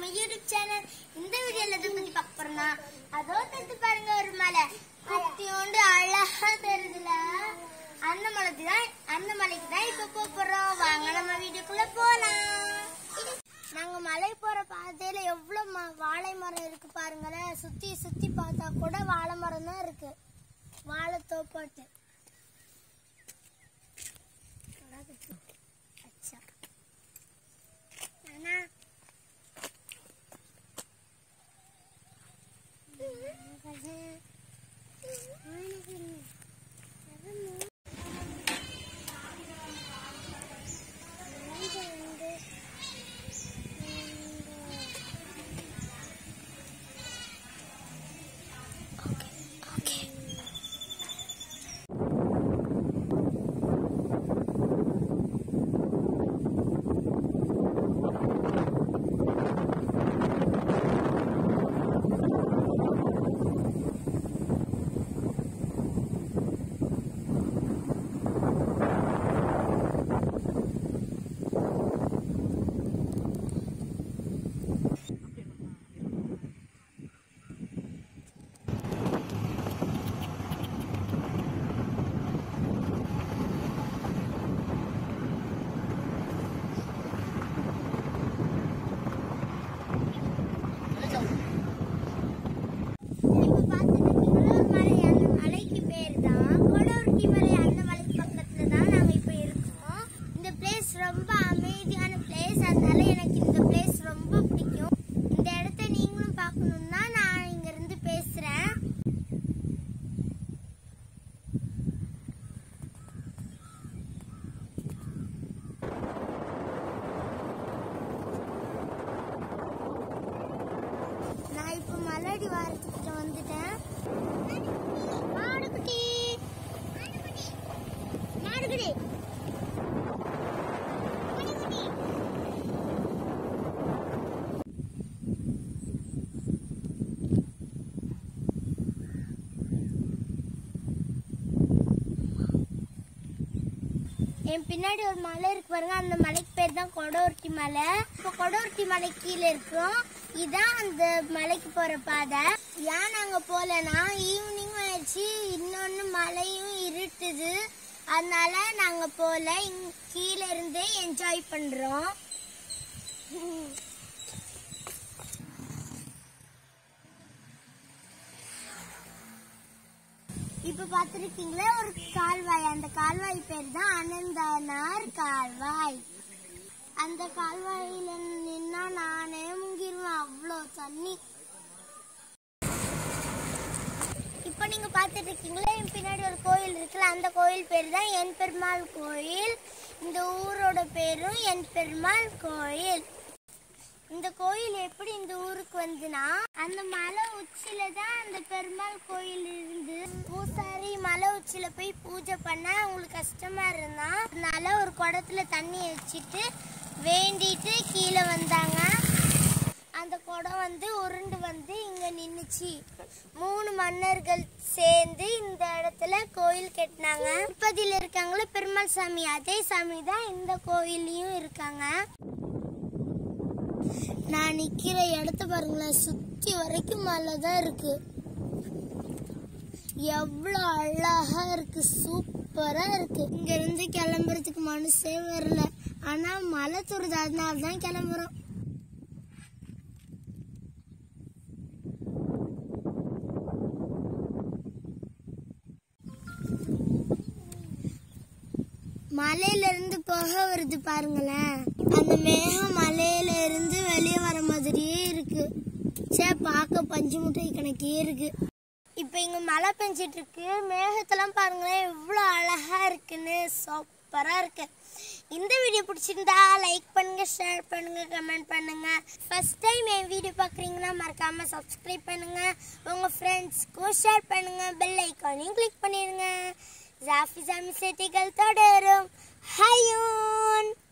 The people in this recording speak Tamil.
நம்ம யூடியூப் சேனல் இந்த வீடியோல எதை பத்தி பார்க்க போறோம்னா அதோ தட்டு பாருங்க ஒரு மலை குட்டியோண்டு அழகா தெரியுதுல அந்த மலைக்கு தான் அந்த மலைக்கு தான் இப்ப போக போறோம் வாங்க நம்ம வீடியோக்குள்ள போலாம் நாங்க மலை போற பாதையில எவ்வளவு ம- வாழை மரம் இருக்கு பாருங்களேன் சுத்தி சுத்தி பார்த்தா கூட வாழை மரம் தான் இருக்கு வாழை தோப்பாட்டு அச்சா அண்ணா இப்ப பார்த்துட்டு இருக்கிற மலை அந்த மலைக்கு பேர் தான் கொடவர்த்தி மலை அந்த மலைக்கு பக்கத்துல தான் நாங்க இப்ப இருக்கோம் இந்த பிளேஸ் ரொம்ப அமைதியான பிளேஸ் அதனால எனக்கு இந்த பிளேஸ் ரொம்ப பிடிக்கும் இந்த இடத்த நீங்களும் பார்க்கணும்னா நான் இங்க இருந்து பேசுறேன் நான் இப்ப மலடி வாரத்துக்கிட்ட வந்துட்டேன் மாடுகுட்டி மாடுகுட்டி என் பின்னாடி ஒரு மலை இருக்கு பாருங்க அந்த மலைக்கு பேர் தான் கொடோர்த்தி மலை இப்போ கொடோர்த்தி மலை கீழே இருக்கோம் இதான் அந்த மலைக்கு போற பாதை ஏன் நாங்க போலனா ஈவினிங் ஆயிடுச்சு இன்னொன்னு மலையும் இருட்டுது அதனால நாங்க போல இங்க கீழே இருந்தே என்ஜாய் பண்றோம் இப்ப பாத்திருக்கீங்களா ஒரு கால்வாய் அந்த கால்வாய் பேர் தான் அனந்தனார் கால்வாய் அந்த கால்வாயில நின்னா நானே முங்கிருவேன் அவ்வளோ தண்ணி இப்ப நீங்க பாத்துட்டு இருக்கீங்களா என் பின்னாடி ஒரு கோயில் இருக்குல்ல அந்த கோயில் பேர் தான் என் பெருமாள் கோயில் இந்த ஊரோட பேரும் என் பெருமாள் கோயில் இந்த கோயில் எப்படி இந்த ஊருக்கு வந்துனா அந்த மலை உச்சியில தான் அந்த பெருமாள் கோயில் இருந்து பூசாரி மலை உச்சியில போய் பூஜை பண்ண அவங்களுக்கு கஷ்டமா இருந்தா அதனால ஒரு குடத்துல தண்ணி வச்சுட்டு வேண்டிட்டு கீழே வந்தாங்க அந்த குடம் வந்து உருண்டு வந்து இங்க நின்னுச்சு மூணு மன்னர்கள் சேர்ந்து இந்த இடத்துல கோயில் கட்டினாங்க திருப்பதியில இருக்காங்களே பெருமாள் சாமி அதே சாமி தான் இந்த கோயிலையும் இருக்காங்க நான் நிக்கிற இடத்த பாருங்களேன் சுத்தி வரைக்கும் மலை தான் இருக்கு எவ்வளவு அழகா இருக்கு சூப்பரா இருக்கு இங்க இருந்து கிளம்புறதுக்கு மனசே வரல ஆனா மலை துருது அதனால தான் கிளம்புறோம் மலையில இருந்து புகை வருது பாருங்களேன் அந்த மேகம் மலையில இருந்து வெளியே வர மாதிரியே இருக்கு சே பார்க்க பஞ்சு முட்டை கணக்கே இருக்கு இப்போ இங்க மழை பெஞ்சிட்டு இருக்கு மேகத்தெல்லாம் பாருங்களேன் எவ்வளோ அழகா இருக்குன்னு சூப்பரா இருக்கு இந்த வீடியோ பிடிச்சிருந்தா லைக் பண்ணுங்க ஷேர் பண்ணுங்க கமெண்ட் பண்ணுங்க ஃபர்ஸ்ட் டைம் என் வீடியோ பார்க்குறீங்கன்னா மறக்காம சப்ஸ்கிரைப் பண்ணுங்க உங்க ஃப்ரெண்ட்ஸ்க்கும் ஷேர் பண்ணுங்க பெல் ஐக்கானையும் கிளிக் பண்ணிடுங்க ஜாஃபி ஜாமி செய்திகள் தொடரும் ஹையூன்